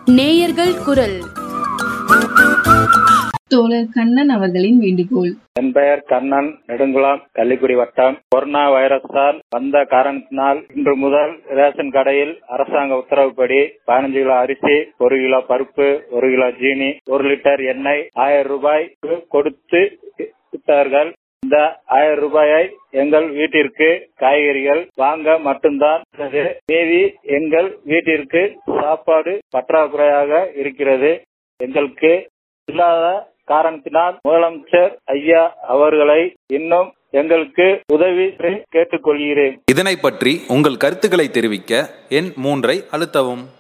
நேயர்கள் குரல் தோழர் கண்ணன் அவர்களின் வேண்டுகோள் என் பெயர் கண்ணன் நெடுங்குளம் கள்ளிக்குடி வட்டம் கொரோனா வைரஸால் வந்த காரணத்தினால் இன்று முதல் ரேஷன் கடையில் அரசாங்க உத்தரவுப்படி பதினஞ்சு கிலோ அரிசி ஒரு கிலோ பருப்பு ஒரு கிலோ ஜீனி ஒரு லிட்டர் எண்ணெய் ஆயிரம் ரூபாய்க்கு கொடுத்து விட்டார்கள் இந்த ஆயிரம் ரூபாயை எங்கள் வீட்டிற்கு காய்கறிகள் வாங்க மட்டும்தான் உள்ளது. மீதி எங்கள் வீட்டிற்கு சாப்பாடு பற்றாக்குறையாக இருக்கிறது எங்களுக்கு இல்லாத காரணத்தினால் முதலமைச்சர் ஐயா அவர்களை இன்னும் எங்களுக்கு உதவி செய்ய கேட்டுக்கொள்கிறேன் இதனை பற்றி உங்கள் கருத்துக்களை தெரிவிக்க எண் மூன்றை அழுத்தவும்